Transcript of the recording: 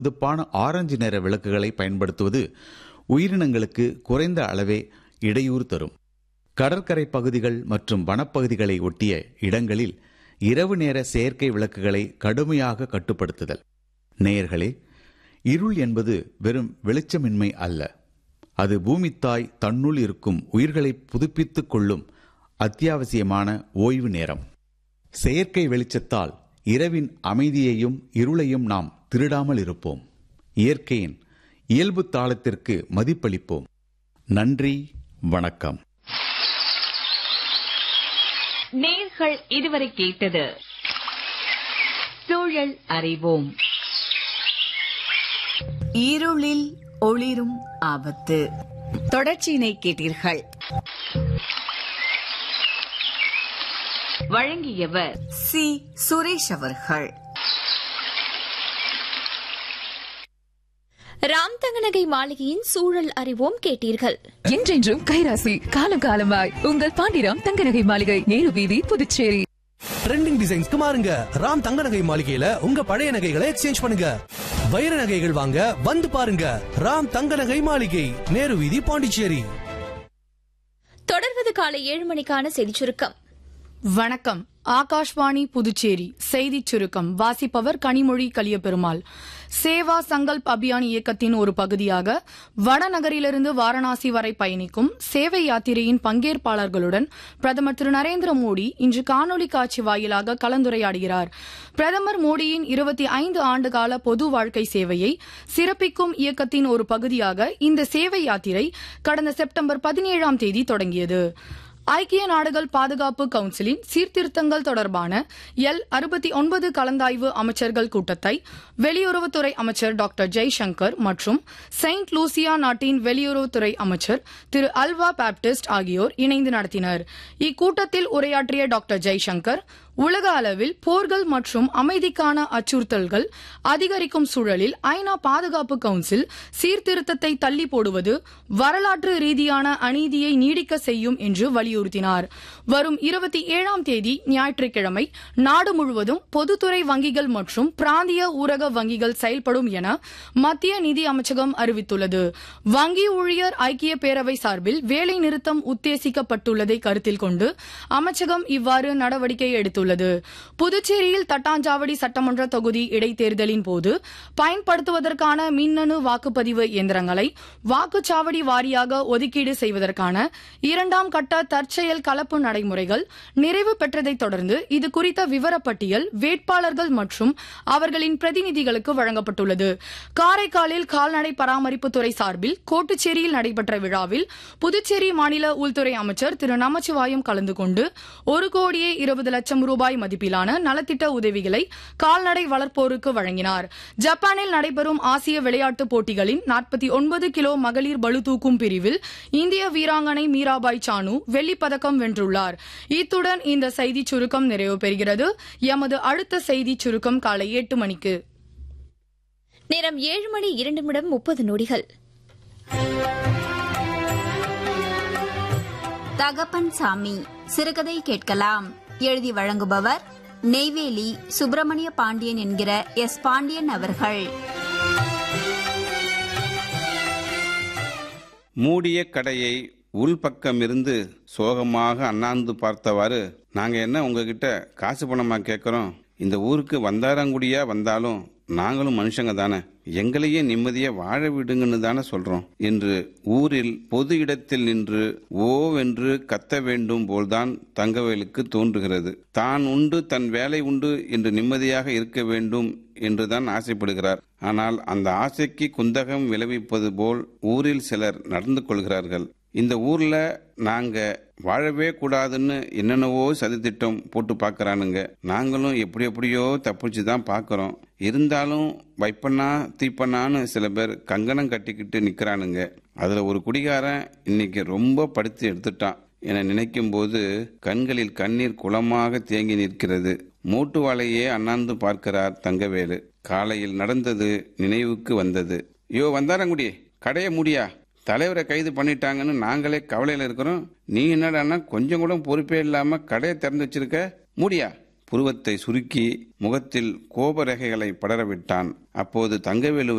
துப்பான orange நிற விளக்குகளை பயன்படுத்துவது உயிரினங்களுக்கு குறைந்த அளவே இடையூறு தரும் கடற்கரை பகுதிகள் மற்றும் வனப்பகுதிகளை ஒட்டிய இடங்களில் இரவு நேர செயற்கை விளக்குகளை கடுமையாக கட்டுப்படுத்துதல் நேயர்களே இருள் என்பது வெறும் வெளிச்சமின்மை அல்ல அது பூமித்தாய் தன்னுள் இருக்கும் உயிர்களை புதுப்பித்துக் கொள்ளும் அத்தியாவசியமான ஓய்வு நேரம் செயற்கை வெளிச்சத்தால் இரவின் அமைதியையும் இருளையும் நாம் திருடாமல் இருப்போம் இயற்கையின் இயல்பு தாளத்திற்கு மதிப்பளிப்போம் நன்றி வணக்கம் நேர்கள் இதுவரை கேட்டது சூழல் அறிவோம் இருளில் ஒளிரும் ஆபத்து தொடர்ச்சியினை கேட்டீர்கள் வழங்கியவர் சி சுரேஷ் அவர்கள் ராம் தங்கநகை மாளிகையின் சூழல் அறிவோம் கேட்டீர்கள் என்றென்றும் கைராசி காலம் காலமாய் உங்கள் பாண்டிராம் தங்கநகை மாளிகை நேரு வீதி புதுச்சேரி ட்ரெண்டிங் டிசைன்ஸ்க்கு மாறுங்க ராம் தங்க நகை மாளிகையில உங்க பழைய நகைகளை எக்ஸ்சேஞ்ச் பண்ணுங்க வைர நகைகள் வாங்க வந்து பாருங்க ராம் தங்க நகை மாளிகை நேரு வீதி பாண்டிச்சேரி தொடர்வது காலை ஏழு மணிக்கான செய்திச் சுருக்கம் வணக்கம் ஆகாஷ்வாணி புதுச்சேரி செய்திச் சுருக்கம் வாசிப்பவர் கனிமொழி கலியபெருமாள் சேவா சங்கல்ப் அபியான் இயக்கத்தின் ஒரு பகுதியாக வடநகரிலிருந்து வாரணாசி வரை பயணிக்கும் சேவை யாத்திரையின் பங்கேற்பாளர்களுடன் பிரதமர் திரு நரேந்திர மோடி இன்று காணொலி காட்சி வாயிலாக கலந்துரையாடுகிறார் பிரதமர் மோடியின் இருபத்தி ஐந்து ஆண்டுகால பொது வாழ்க்கை சேவையை சிறப்பிக்கும் இயக்கத்தின் ஒரு பகுதியாக இந்த சேவை யாத்திரை கடந்த செப்டம்பர் பதினேழாம் தேதி தொடங்கியது ஐக்கிய நாடுகள் பாதுகாப்பு கவுன்சிலின் சீர்திருத்தங்கள் தொடர்பான எல் அறுபத்தி ஒன்பது கலந்தாய்வு அமைச்சர்கள் கூட்டத்தை வெளியுறவுத்துறை அமைச்சர் டாக்டர் ஜெய்சங்கர் மற்றும் செயின்ட் லூசியா நாட்டின் வெளியுறவுத்துறை அமைச்சர் திரு அல்வா பாப்டிஸ்ட் ஆகியோர் இணைந்து நடத்தினர் இக்கூட்டத்தில் உரையாற்றிய டாக்டர் ஜெய்சங்கர் உலக அளவில் போர்கள் மற்றும் அமைதிக்கான அச்சுறுத்தல்கள் அதிகரிக்கும் சூழலில் ஐநா பாதுகாப்பு கவுன்சில் சீர்திருத்தத்தை தள்ளி போடுவது வரலாற்று ரீதியான அநீதியை நீடிக்க செய்யும் என்று வலியுறுத்தினார் வரும் இருபத்தி ஏழாம் தேதி ஞாயிற்றுக்கிழமை நாடு முழுவதும் பொதுத்துறை வங்கிகள் மற்றும் பிராந்திய ஊரக வங்கிகள் செயல்படும் என மத்திய நிதி அமைச்சகம் அறிவித்துள்ளது வங்கி ஊழியர் ஐக்கிய பேரவை சார்பில் வேலை நிறுத்தம் உத்தேசிக்கப்பட்டுள்ளதை கருத்தில் கொண்டு அமைச்சகம் இவ்வாறு நடவடிக்கை எடுத்துள்ளது புதுச்சேரியில் தட்டாஞ்சாவடி சட்டமன்ற தொகுதி இடைத்தேர்தலின் போது பயன்படுத்துவதற்கான மின்னணு வாக்குப்பதிவு இயந்திரங்களை வாக்குச்சாவடி வாரியாக ஒதுக்கீடு செய்வதற்கான இரண்டாம் கட்ட தற்செயல் கலப்பு நடைமுறைகள் நிறைவு பெற்றதைத் தொடர்ந்து இது குறித்த விவரப்பட்டியல் வேட்பாளர்கள் மற்றும் அவர்களின் பிரதிநிதிகளுக்கு வழங்கப்பட்டுள்ளது காரைக்காலில் கால்நடை பராமரிப்புத்துறை சார்பில் கோட்டுச்சேரியில் நடைபெற்ற விழாவில் புதுச்சேரி மாநில உள்துறை அமைச்சர் திரு நமச்சிவாயம் கலந்து கொண்டு ஒரு கோடியே இருபது லட்சம் ரூபாய் மதிப்பிலான நலத்திட்ட உதவிகளை கால்நடை வளர்ப்போருக்கு வழங்கினார் ஜப்பானில் நடைபெறும் ஆசிய விளையாட்டுப் போட்டிகளின் நாற்பத்தி ஒன்பது கிலோ மகளிர் பளு தூக்கும் பிரிவில் இந்திய வீராங்கனை மீராபாய் சானு வெள்ளிப் பதக்கம் வென்றுள்ளார் இத்துடன் இந்த செய்திச் சுருக்கம் நிறைவு பெறுகிறது எமது அடுத்த செய்திச் சுருக்கம் காலை எட்டு மணிக்கு நேரம் ஏழு மணி இரண்டு நிமிடம் முப்பது நொடிகள் தகப்பன் சாமி சிறுகதை கேட்கலாம் எழுதி வழங்குபவர் நெய்வேலி சுப்பிரமணிய பாண்டியன் என்கிற எஸ் பாண்டியன் அவர்கள் மூடிய கடையை உள்பக்கமிருந்து சோகமாக அண்ணாந்து பார்த்தவாறு நாங்க என்ன உங்ககிட்ட காசு பணமா கேட்கறோம் இந்த ஊருக்கு வந்தாரங்குடியா வந்தாலும் நாங்களும் மனுஷங்க தானே எங்களையே நிம்மதியா வாழ விடுங்கன்னு தானே சொல்றோம் என்று ஊரில் பொது இடத்தில் நின்று ஓவென்று கத்த வேண்டும் போல்தான் தங்கவேலுக்கு தோன்றுகிறது தான் உண்டு தன் வேலை உண்டு என்று நிம்மதியாக இருக்க வேண்டும் என்றுதான் ஆசைப்படுகிறார் ஆனால் அந்த ஆசைக்கு குந்தகம் விளைவிப்பது போல் ஊரில் சிலர் நடந்து கொள்கிறார்கள் இந்த ஊர்ல நாங்க வாழவே கூடாதுன்னு என்னென்னவோ சதித்திட்டம் போட்டு பார்க்கறானுங்க நாங்களும் எப்படி எப்படியோ தப்பிச்சு தான் பார்க்கறோம் இருந்தாலும் வைப்பண்ணா தீப்பண்ணான்னு சில பேர் கங்கணம் கட்டிக்கிட்டு நிக்கிறானுங்க அதுல ஒரு குடிகாரன் இன்னைக்கு ரொம்ப படுத்து எடுத்துட்டான் என நினைக்கும் போது கண்களில் கண்ணீர் குளமாக தேங்கி நிற்கிறது மூட்டு வாழையே அண்ணாந்து பார்க்கிறார் தங்கவேலு காலையில் நடந்தது நினைவுக்கு வந்தது யோ வந்தாரங்குடி கடையை முடியா தலைவரை கைது பண்ணிட்டாங்கன்னு நாங்களே கவலையில் இருக்கிறோம் நீ என்னடான்னா கொஞ்சம் கூட பொறுப்பே இல்லாம கடையை திறந்து வச்சிருக்க முடியா புருவத்தை சுருக்கி முகத்தில் கோபரேகைகளை படரவிட்டான் அப்போது தங்கவேலுவை